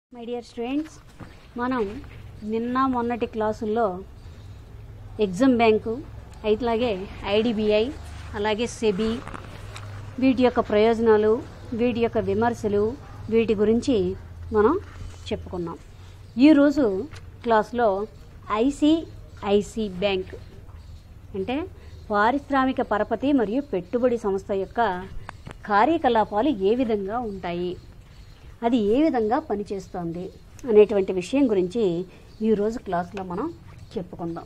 my dear students మనం నిన్న మొన్నటి క్లాసుల్లో ఎగ్జామ్ బ్యాంకు అలాగే ఐడిబిఐ అలాగే సెబీ వీటి యొక్క ప్రయోజనాలు వీటి యొక్క విమర్శలు వీటి గురించి మనం చెప్పుకున్నాం ఈరోజు క్లాస్లో ఐసిఐసి బ్యాంక్ అంటే పారిశ్రామిక పరపతి మరియు పెట్టుబడి సంస్థ యొక్క కార్యకలాపాలు ఏ విధంగా ఉంటాయి అది ఏ విధంగా పనిచేస్తోంది అనేటువంటి విషయం గురించి ఈరోజు క్లాస్లో మనం చెప్పుకుందాం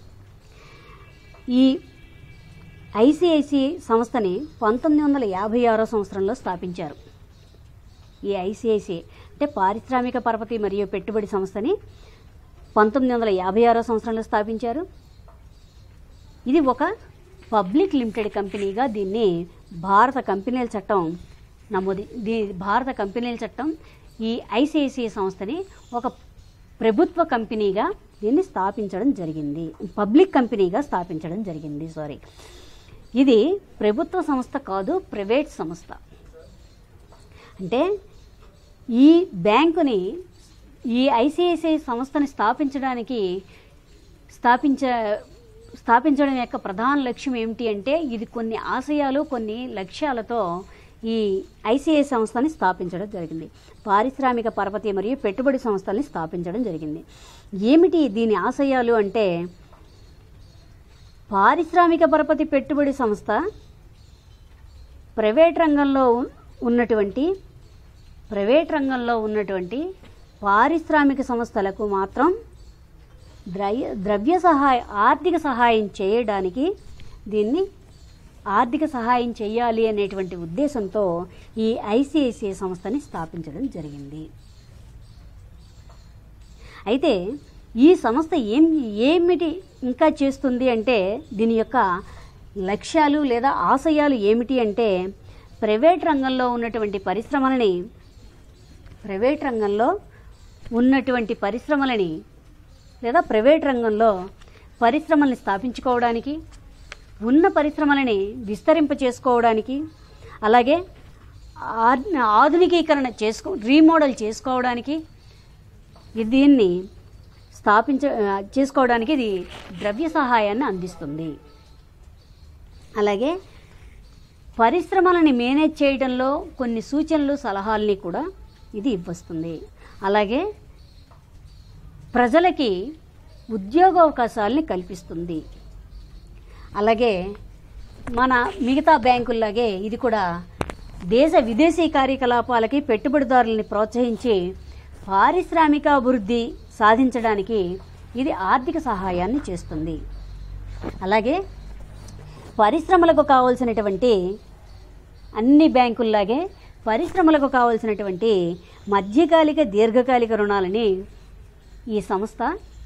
ఈ ఐసిఐసి సంస్థని పంతొమ్మిది వందల యాభై ఆరో సంవత్సరంలో స్థాపించారు ఈ ఐసిఐసి అంటే పారిశ్రామిక పరపతి మరియు పెట్టుబడి సంస్థని పంతొమ్మిది వందల యాభై ఆరో సంవత్సరంలో స్థాపించారు ఇది ఒక పబ్లిక్ లిమిటెడ్ కంపెనీగా దీన్ని భారత కంపెనీల చట్టం నమోదు దీ భారత కంపెనీల చట్టం ఈ ఐసిఐసిఐ సంస్థని ఒక ప్రభుత్వ కంపెనీగా దీన్ని స్థాపించడం జరిగింది పబ్లిక్ కంపెనీగా స్థాపించడం జరిగింది సారీ ఇది ప్రభుత్వ సంస్థ కాదు ప్రైవేట్ సంస్థ అంటే ఈ బ్యాంకుని ఈ ఐసిఐసిఐ సంస్థని స్థాపించడానికి స్థాపించ స్థాపించడం యొక్క ప్రధాన లక్ష్యం ఏమిటి అంటే ఇది కొన్ని ఆశయాలు కొన్ని లక్ష్యాలతో ఈ ఐసిఐ సంస్థని స్థాపించడం జరిగింది పారిశ్రామిక పరపతి మరియు పెట్టుబడి సంస్థల్ని స్థాపించడం జరిగింది ఏమిటి దీని ఆశయాలు అంటే పారిశ్రామిక పరపతి పెట్టుబడి సంస్థ ప్రైవేట్ రంగంలో ఉన్- ఉన్నటువంటి ప్రైవేట్ రంగంలో ఉన్నటువంటి పారిశ్రామిక సంస్థలకు మాత్రం ద్రవ్య ద్రవ్య సహాయ ఆర్థిక సహాయం చేయడానికి దీన్ని ఆర్థిక సహాయం చేయాలి అనేటువంటి ఉద్దేశంతో ఈ ఐసిఐసిఐ సంస్థని స్థాపించడం జరిగింది అయితే ఈ సంస్థ ఏం ఏమిటి ఇంకా చేస్తుంది అంటే దీని యొక్క లక్ష్యాలు లేదా ఆశయాలు ఏమిటి అంటే ప్రైవేట్ రంగంలో ఉన్నటువంటి పరిశ్రమలని ప్రైవేట్ రంగంలో ఉన్నటువంటి పరిశ్రమలని లేదా ప్రైవేట్ రంగంలో పరిశ్రమల్ని స్థాపించుకోవడానికి ఉన్న పరిశ్రమలని విస్తరింప చేసుకోవడానికి అలాగే ఆ- ఆధునికీకరణ చేసుకో రీమోడల్ చేసుకోవడానికి ఇది దీన్ని స్థాపించ ఆ, చేసుకోవడానికి ఇది ద్రవ్య సహాయాన్ని అందిస్తుంది అలాగే పరిశ్రమలని మేనేజ్ చేయడంలో కొన్ని సూచనలు సలహాలని కూడా ఇది ఇవ్వస్తుంది అలాగే ప్రజలకి ఉద్యోగావకాశాలని కల్పిస్తుంది అలాగే మన మిగతా బ్యాంకుల్లాగే ఇది కూడా దేశ విదేశీ కార్యకలాపాలకి పెట్టుబడిదారులని ప్రోత్సహించి పారిశ్రామిక అభివృద్ధి సాధించడానికి ఇది ఆర్థిక సహాయాన్ని చేస్తుంది అలాగే పరిశ్రమలకు కావలసినటువంటి అన్ని బ్యాంకుల్లాగే పరిశ్రమలకు కావలసినటువంటి మధ్యకాలిక దీర్ఘకాలిక రుణాలని ఈ సంస్థ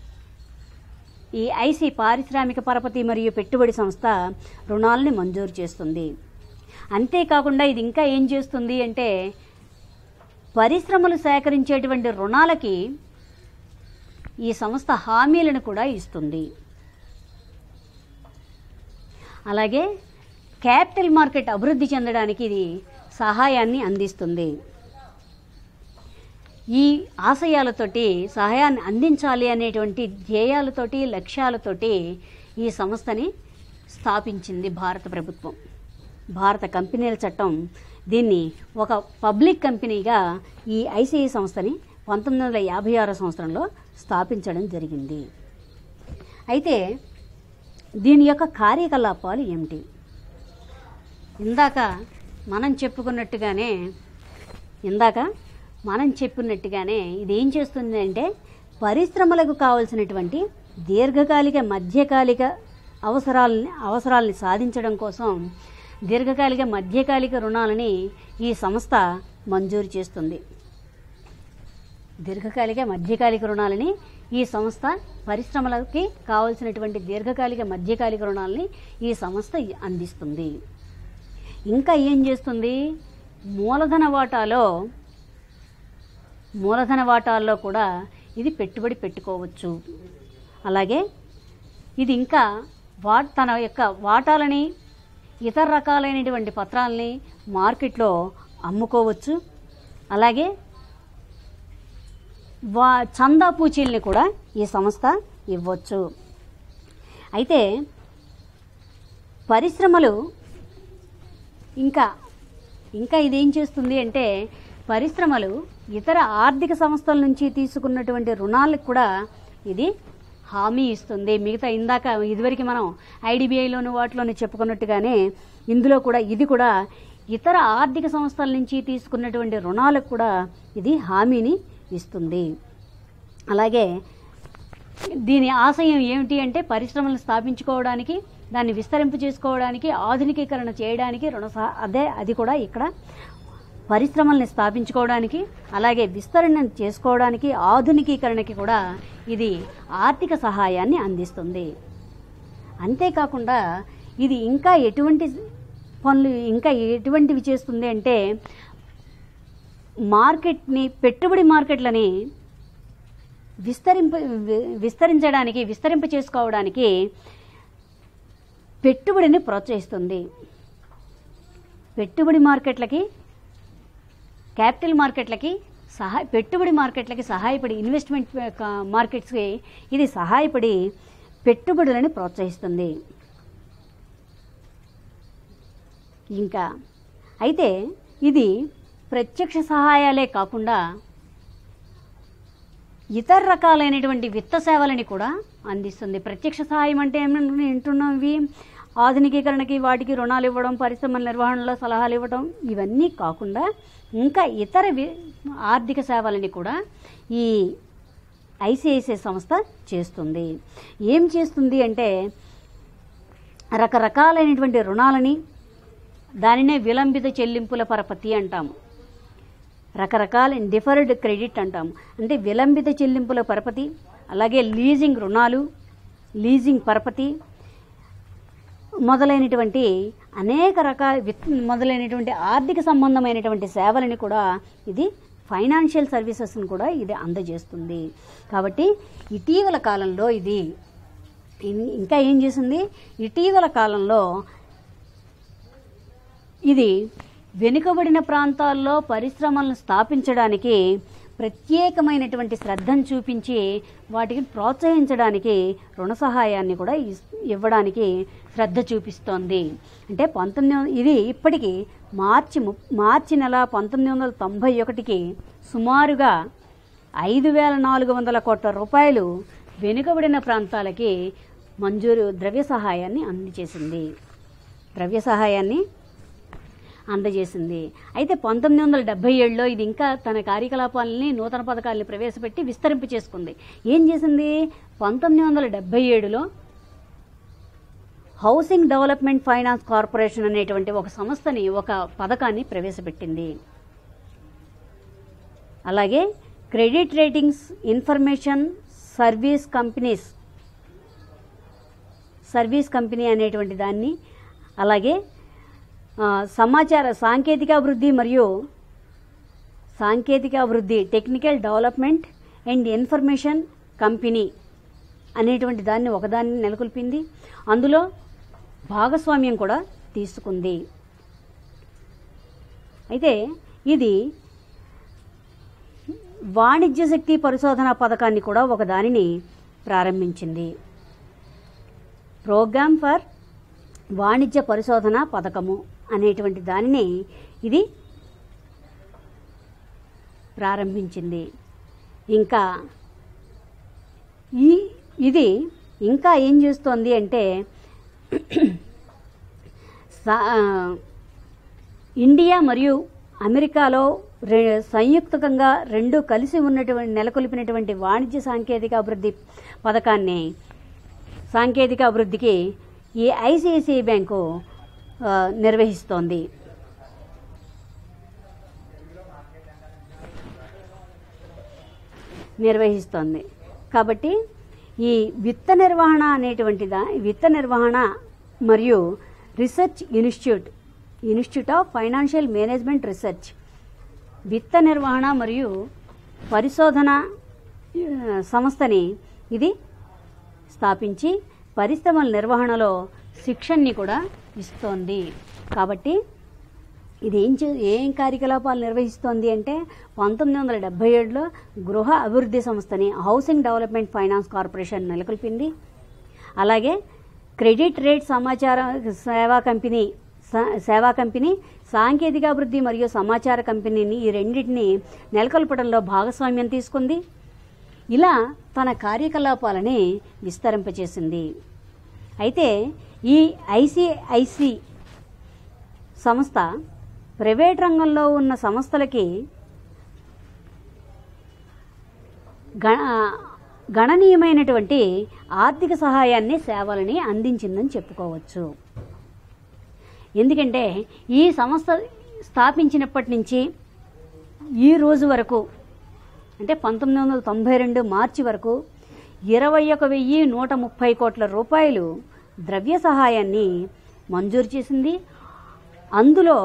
ఈ ఐసి పారిశ్రామిక పరపతి మరియు పెట్టుబడి సంస్థ రుణాలని మంజూరు చేస్తుంది అంతేకాకుండా ఇది ఇంకా ఏం చేస్తుంది అంటే పరిశ్రమలు సేకరించేటువంటి రుణాలకి ఈ సంస్థ హామీలను కూడా ఇస్తుంది అలాగే క్యాపిటల్ మార్కెట్ అభివృద్ధి చెందడానికి ఇది సహాయాన్ని అందిస్తుంది ఈ ఆశయాలతోటి సహాయాన్ని అందించాలి అనేటువంటి ధ్యేయాలతోటి లక్ష్యాలతోటి ఈ సంస్థని స్థాపించింది భారత ప్రభుత్వం భారత కంపెనీల చట్టం దీన్ని ఒక పబ్లిక్ కంపెనీగా ఈ ఐసిఐ సంస్థని పంతొమ్మిది వందల యాభై ఆరో సంవత్సరంలో స్థాపించడం జరిగింది అయితే దీని యొక్క కార్యకలాపాలు ఏమిటి ఇందాక మనం చెప్పుకున్నట్టుగానే ఇందాక మనం చెప్పినట్టుగానే ఇది ఏం చేస్తుంది అంటే పరిశ్రమలకు కావలసినటువంటి దీర్ఘకాలిక మధ్యకాలిక అవసరాలని అవసరాలని సాధించడం కోసం దీర్ఘకాలిక మధ్యకాలిక రుణాలని ఈ సంస్థ మంజూరు చేస్తుంది దీర్ఘకాలిక మధ్యకాలిక రుణాలని ఈ సంస్థ పరిశ్రమలకి కావలసినటువంటి దీర్ఘకాలిక మధ్యకాలిక రుణాలని ఈ సంస్థ అందిస్తుంది ఇంకా ఏం చేస్తుంది మూలధన వాటాలో మూలధన వాటాల్లో కూడా ఇది పెట్టుబడి పెట్టుకోవచ్చు అలాగే ఇది ఇంకా వా తన యొక్క వాటాలని ఇతర రకాలైనటువంటి పత్రాలని మార్కెట్లో అమ్ముకోవచ్చు అలాగే వా చందా పూచీల్ని కూడా ఈ సంస్థ ఇవ్వచ్చు అయితే పరిశ్రమలు ఇంకా ఇంకా ఇదేం చేస్తుంది అంటే పరిశ్రమలు ఇతర ఆర్థిక సంస్థల నుంచి తీసుకున్నటువంటి రుణాలకు కూడా ఇది హామీ ఇస్తుంది మిగతా ఇందాక ఇదివరకు మనం ఐడిబిఐలోను వాటిలోను చెప్పుకున్నట్టుగానే ఇందులో కూడా ఇది కూడా ఇతర ఆర్థిక సంస్థల నుంచి తీసుకున్నటువంటి రుణాలకు కూడా ఇది హామీని ఇస్తుంది అలాగే దీని ఆశయం ఏమిటి అంటే పరిశ్రమలను స్థాపించుకోవడానికి దాన్ని విస్తరింపు చేసుకోవడానికి ఆధునికీకరణ చేయడానికి రుణ సహ అదే అది కూడా ఇక్కడ పరిశ్రమల్ని స్థాపించుకోవడానికి అలాగే విస్తరణ చేసుకోవడానికి ఆధునికీకరణకి కూడా ఇది ఆర్థిక సహాయాన్ని అందిస్తుంది అంతేకాకుండా ఇది ఇంకా ఎటువంటి పనులు ఇంకా ఎటువంటివి చేస్తుంది అంటే మార్కెట్ని పెట్టుబడి మార్కెట్లని విస్తరింప వి- విస్తరించడానికి విస్తరింప చేసుకోవడానికి పెట్టుబడిని ప్రోత్సహిస్తుంది పెట్టుబడి మార్కెట్లకి క్యాపిటల్ మార్కెట్లకి సహాయ పెట్టుబడి మార్కెట్లకి సహాయపడి ఇన్వెస్ట్మెంట్ క- మార్కెట్స్కి ఇది సహాయపడి పెట్టుబడులను ప్రోత్సహిస్తుంది ఇంకా అయితే ఇది ప్రత్యక్ష సహాయాలే కాకుండా ఇతర రకాలైనటువంటి విత్త సేవలని కూడా అందిస్తుంది ప్రత్యక్ష సహాయం అంటే ఏమని వింటున్నాం ఇవి ఆధునికీకరణకి వాటికి రుణాలు ఇవ్వడం పరిశ్రమల నిర్వహణలో సలహాలు ఇవ్వడం ఇవన్నీ కాకుండా ఇంకా ఇతర వి- ఆర్థిక సేవలని కూడా ఈ ఐసిఐసిఐ సంస్థ చేస్తుంది ఏం చేస్తుంది అంటే రకరకాలైనటువంటి రుణాలని దానినే విలంబిత చెల్లింపుల పరపతి అంటాము రకరకాల డిఫర్డ్ క్రెడిట్ అంటాము అంటే విలంబిత చెల్లింపుల పరపతి అలాగే లీజింగ్ రుణాలు లీజింగ్ పరపతి మొదలైనటువంటి అనేక రకాల విత్ మొదలైనటువంటి ఆర్థిక సంబంధమైనటువంటి సేవలని కూడా ఇది ఫైనాన్షియల్ సర్వీసెస్ని కూడా ఇది అందజేస్తుంది కాబట్టి ఇటీవల కాలంలో ఇది ఇన్- ఇంకా ఏం చేసింది ఇటీవల కాలంలో ఇది వెనుకబడిన ప్రాంతాల్లో పరిశ్రమలను స్థాపించడానికి ప్రత్యేకమైనటువంటి శ్రద్ధను చూపించి వాటికి ప్రోత్సహించడానికి రుణ సహాయాన్ని కూడా ఇస్- ఇవ్వడానికి శ్రద్ధ చూపిస్తోంది అంటే పంతొమ్మిది వందల- ఇది ఇప్పటికీ మార్చి ము మార్చి నెల పంతొమ్మిది వందల తొంభై ఒకటికి సుమారుగా ఐదు వేల నాలుగు వందల కోట్ల రూపాయలు వెనుకబడిన ప్రాంతాలకి మంజూరు ద్రవ్య సహాయాన్ని అందజేసింది ద్రవ్య సహాయాన్ని అందజేసింది అయితే పంతొమ్మిది వందల డెబ్బై ఏడులో ఇది ఇంకా తన కార్యకలాపాలని నూతన పథకాలను ప్రవేశపెట్టి విస్తరింపు చేసుకుంది ఏం చేసింది పంతొమ్మిది వందల డెబ్బై ఏడులో హౌసింగ్ డెవలప్మెంట్ ఫైనాన్స్ కార్పొరేషన్ అనేటువంటి ఒక సంస్థని ఒక పథకాన్ని ప్రవేశపెట్టింది అలాగే credit ratings information service companies service company అనేటువంటి దాన్ని అలాగే ఆ, సమాచార సాంకేతిక అభివృద్ధి మరియు సాంకేతిక అభివృద్ధి technical development and information company అనేటువంటి దాన్ని ఒకదాన్ని నెలకొల్పింది అందులో భాగస్వామ్యం కూడా తీసుకుంది అయితే ఇది వాణిజ్య శక్తి పరిశోధన పథకాన్ని కూడా ఒకదానిని ప్రారంభించింది ప్రోగ్రామ్ ఫర్ వాణిజ్య పరిశోధన పథకము అనేటువంటి దానిని ఇది ప్రారంభించింది ఇంకా ఈ ఇది ఇంకా ఏం చేస్తోంది అంటే సా- ఆ, ఇండియా మరియు అమెరికాలో రె సంయుక్తంగా రెండు కలిసి ఉన్నటువంటి నెలకొల్పినటువంటి వాణిజ్య సాంకేతిక అభివృద్ధి పథకాన్ని సాంకేతిక అభివృద్ధికి ఈ ఐసిఐసిఐ బ్యాంకు ఆ, నిర్వహిస్తోంది నిర్వహిస్తోంది కాబట్టి ఈ విత్త నిర్వహణ అనేటువంటి దా విత్త నిర్వహణ మరియు research institute institute of financial management research విత్త నిర్వహణ మరియు పరిశోధన ఆ, సంస్థని ఇది స్థాపించి పరిశ్రమల నిర్వహణలో శిక్షణని కూడా ఇస్తోంది కాబట్టి ఇది ఏం చే ఏం కార్యకలాపాలు నిర్వహిస్తోంది అంటే పంతొమ్మిది వందల డెబ్బై ఏడులో గృహ అభివృద్ధి సంస్థని హౌసింగ్ డెవలప్మెంట్ ఫైనాన్స్ కార్పొరేషన్ నెలకొల్పింది అలాగే క్రెడిట్ రేట్ సమాచార సేవా కంపెనీ స- సేవా కంపెనీ సాంకేతికాభివృద్ధి మరియు సమాచార కంపెనీని ఈ రెండింటిని నెలకొల్పడంలో భాగస్వామ్యం తీసుకుంది ఇలా తన కార్యకలాపాలని విస్తరింపచేసింది అయితే ఈ ఐసిఐసి సంస్థ ప్రైవేట్ రంగంలో ఉన్న సంస్థలకి గణ గణనీయమైనటువంటి ఆర్థిక సహాయాన్ని సేవలని అందించిందని చెప్పుకోవచ్చు ఎందుకంటే ఈ సంస్థ స్థాపించినప్పటి నుంచి ఈ రోజు వరకు అంటే పంతొమ్మిది వందల తొంభై రెండు మార్చి వరకు ఇరవై ఒక వెయ్యి నూట ముప్పై కోట్ల రూపాయలు ద్రవ్య సహాయాన్ని మంజూరు చేసింది అందులో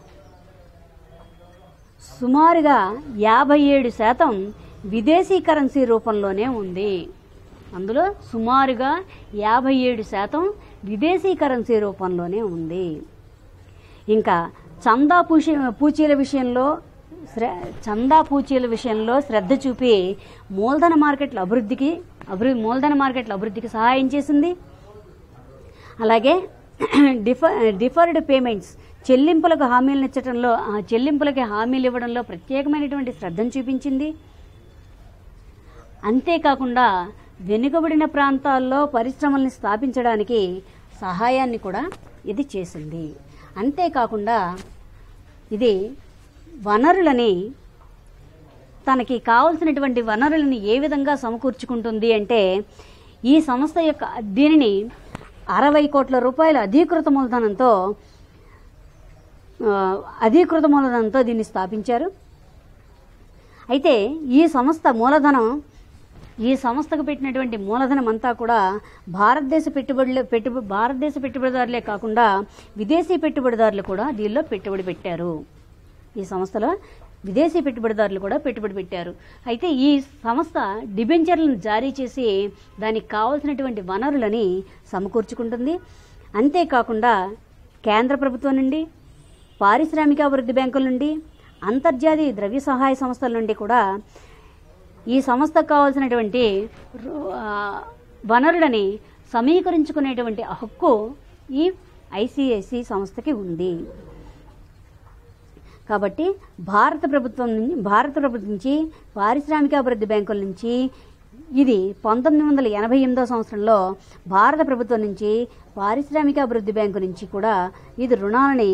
సుమారుగా యాభై ఏడు శాతం విదేశీ కరెన్సీ రూపంలోనే ఉంది అందులో సుమారుగా యాభై ఏడు శాతం విదేశీ కరెన్సీ రూపంలోనే ఉంది ఇంకా చందా పూచి పూచీల విషయంలో శ్ర చందా పూచీల విషయంలో శ్రద్ధ చూపి మూలధన మార్కెట్ల అభివృద్ధికి అభివృద్ధి మూలధన మార్కెట్ల అభివృద్ధికి సహాయం చేసింది అలాగే డిఫ డిఫర్డ్ పేమెంట్స్ చెల్లింపులకు హామీలను ఇచ్చడంలో ఆ చెల్లింపులకి హామీలు ఇవ్వడంలో ప్రత్యేకమైనటువంటి శ్రద్ధను చూపించింది అంతేకాకుండా వెనుకబడిన ప్రాంతాల్లో పరిశ్రమల్ని స్థాపించడానికి సహాయాన్ని కూడా ఇది చేసింది అంతేకాకుండా ఇది వనరులని తనకి కావలసినటువంటి వనరులను ఏ విధంగా సమకూర్చుకుంటుంది అంటే ఈ సంస్థ యొక్క దీనిని అరవై కోట్ల రూపాయల అధీకృత మూలధనంతో ఆ, అధీకృత మూలధనంతో దీన్ని స్థాపించారు అయితే ఈ సంస్థ మూలధనం ఈ సంస్థకు పెట్టినటువంటి మూలధనం అంతా కూడా భారతదేశ పెట్టుబడులు పెట్టుబడి భారతదేశ పెట్టుబడిదారులే కాకుండా విదేశీ పెట్టుబడిదారులు కూడా దీనిలో పెట్టుబడి పెట్టారు ఈ సంస్థలో విదేశీ పెట్టుబడిదారులు కూడా పెట్టుబడి పెట్టారు అయితే ఈ సంస్థ డిబెంచర్లను జారీ చేసి దానికి కావాల్సినటువంటి వనరులని సమకూర్చుకుంటుంది అంతేకాకుండా కేంద్ర ప్రభుత్వం నుండి పారిశ్రామిక అభివృద్ధి బ్యాంకుల నుండి అంతర్జాతీయ ద్రవ్య సహాయ సంస్థల నుండి కూడా ఈ సంస్థకు కావాల్సినటువంటి రు- ఆ, వనరులని సమీకరించుకునేటువంటి హక్కు ఈ ఐసిఐసి సంస్థకి ఉంది కాబట్టి భారత ప్రభుత్వం నుంచి భారత ప్రభుత్వం నుంచి పారిశ్రామికాభివృద్ధి బ్యాంకుల నుంచి ఇది పంతొమ్మిది వందల ఎనభై ఎనిమిదో సంవత్సరంలో భారత ప్రభుత్వం నుంచి పారిశ్రామికాభివృద్ధి బ్యాంకు నుంచి కూడా ఇది రుణాలని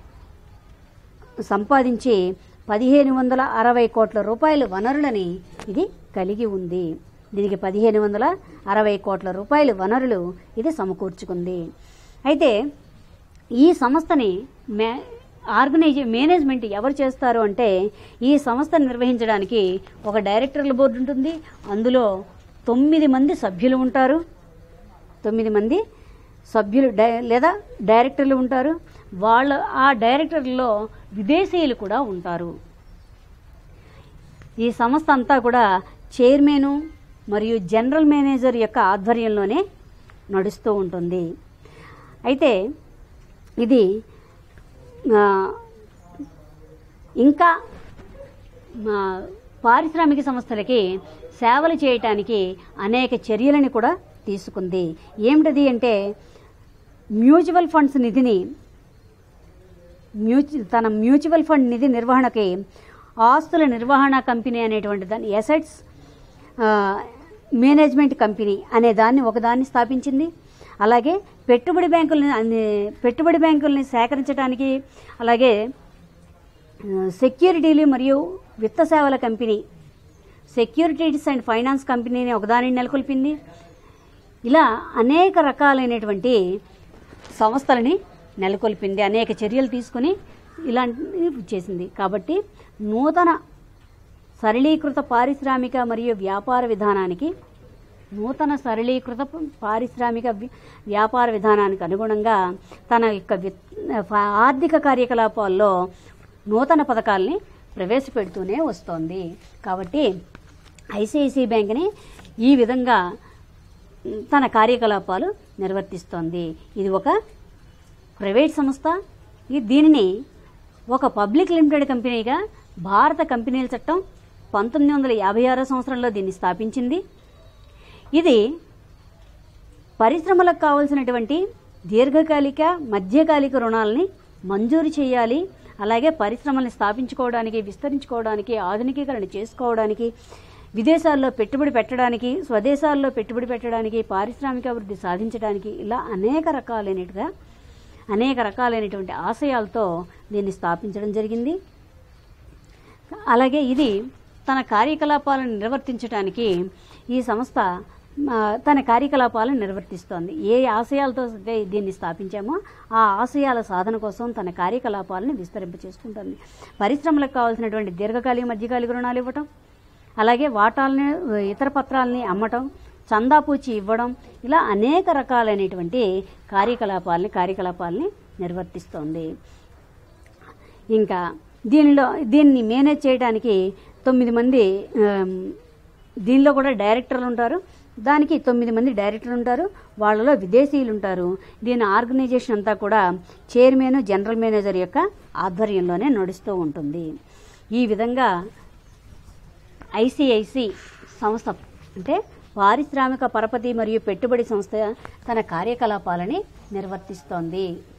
సంపాదించి పదిహేను వందల అరవై కోట్ల రూపాయల వనరులని ఇది కలిగి ఉంది దీనికి పదిహేను వందల అరవై కోట్ల రూపాయల వనరులు ఇది సమకూర్చుకుంది అయితే ఈ సంస్థని మే ఆర్గనైజ్ మేనేజ్మెంట్ ఎవరు చేస్తారు అంటే ఈ సంస్థను నిర్వహించడానికి ఒక డైరెక్టర్ల బోర్డు ఉంటుంది అందులో తొమ్మిది మంది సభ్యులు ఉంటారు తొమ్మిది మంది సభ్యులు డై లేదా డైరెక్టర్లు ఉంటారు వాళ్ళ ఆ డైరెక్టర్లలో విదేశీయులు కూడా ఉంటారు ఈ సంస్థ అంతా కూడా చైర్మను మరియు జనరల్ మేనేజర్ యొక్క ఆధ్వర్యంలోనే నడుస్తూ ఉంటుంది అయితే ఇది ఆ, ఇంకా ఆ, పారిశ్రామిక సంస్థలకి సేవలు చేయటానికి అనేక చర్యలను కూడా తీసుకుంది ఏమిటది అంటే మ్యూచువల్ ఫండ్స్ నిధిని మ్యూచు తన మ్యూచువల్ ఫండ్ నిధి నిర్వహణకి ఆస్తుల నిర్వహణ కంపెనీ అనేటువంటి దాన్ని ఎసెట్స్ మేనేజ్మెంట్ కంపెనీ అనే దాన్ని ఒకదాన్ని స్థాపించింది అలాగే పెట్టుబడి బ్యాంకుల్ని అన్ని పెట్టుబడి బ్యాంకుల్ని సేకరించడానికి అలాగే ఆ, సెక్యూరిటీలు మరియు విత్త సేవల కంపెనీ సెక్యూరిటీస్ అండ్ ఫైనాన్స్ కంపెనీని ఒకదానిని నెలకొల్పింది ఇలా అనేక రకాలైనటువంటి సంస్థలని నెలకొల్పింది అనేక చర్యలు తీసుకుని ఇలాంటివి చేసింది కాబట్టి నూతన సరళీకృత పారిశ్రామిక మరియు వ్యాపార విధానానికి నూతన సరళీకృత పారిశ్రామిక వి- వ్యాపార విధానానికి అనుగుణంగా తన యొక్క విత్- ఫ- ఆర్థిక కార్యకలాపాల్లో నూతన పథకాల్ని ప్రవేశపెడుతూనే వస్తోంది కాబట్టి ఐసిఐసిఐ బ్యాంక్ని ఈ విధంగా మ్, తన కార్యకలాపాలు నిర్వర్తిస్తోంది ఇది ఒక ప్రైవేట్ సంస్థ ఈ దీనిని ఒక పబ్లిక్ లిమిటెడ్ కంపెనీగా భారత కంపెనీల చట్టం పంతొమ్మిది వందల యాభై ఆరో సంవత్సరంలో దీన్ని స్థాపించింది ఇది పరిశ్రమలకు కావాల్సినటువంటి దీర్ఘకాలిక మధ్యకాలిక రుణాలని మంజూరు చేయాలి అలాగే పరిశ్రమల్ని స్థాపించుకోవడానికి విస్తరించుకోవడానికి ఆధునికీకరణ చేసుకోవడానికి విదేశాల్లో పెట్టుబడి పెట్టడానికి స్వదేశాల్లో పెట్టుబడి పెట్టడానికి పారిశ్రామిక అభివృద్ధి సాధించడానికి ఇలా అనేక రకాలైనట్టుగా అనేక రకాలైనటువంటి ఆశయాలతో దీన్ని స్థాపించడం జరిగింది అలాగే ఇది తన కార్యకలాపాలను నిర్వర్తించడానికి ఈ సంస్థ ఆ, తన కార్యకలాపాలను నిర్వర్తిస్తోంది ఏ ఆశయాలతో అయితే దీన్ని స్థాపించామో ఆ ఆశయాల సాధన కోసం తన కార్యకలాపాలను విస్తరింప చేసుకుంటుంది పరిశ్రమలకు కావాల్సినటువంటి దీర్ఘకాలిక మధ్యకాలిక రుణాలు ఇవ్వటం అలాగే వాటాలని ఇతర పత్రాలని అమ్మటం చందాపూచి ఇవ్వడం ఇలా అనేక రకాలైనటువంటి కార్యకలాపాలని కార్యకలాపాలని నిర్వర్తిస్తోంది ఇంకా దీనిలో దీన్ని మేనేజ్ చేయడానికి తొమ్మిది మంది ఆమ్, దీనిలో కూడా డైరెక్టర్లు ఉంటారు దానికి తొమ్మిది మంది డైరెక్టర్లు ఉంటారు వాళ్ళలో విదేశీయులు ఉంటారు దీని ఆర్గనైజేషన్ అంతా కూడా చైర్మన్ జనరల్ మేనేజర్ యొక్క ఆధ్వర్యంలోనే నడుస్తూ ఉంటుంది ఈ విధంగా ఐసిఐసి సంస్థ అంటే పారిశ్రామిక పరపతి మరియు పెట్టుబడి సంస్థ తన కార్యకలాపాలని నిర్వర్తిస్తోంది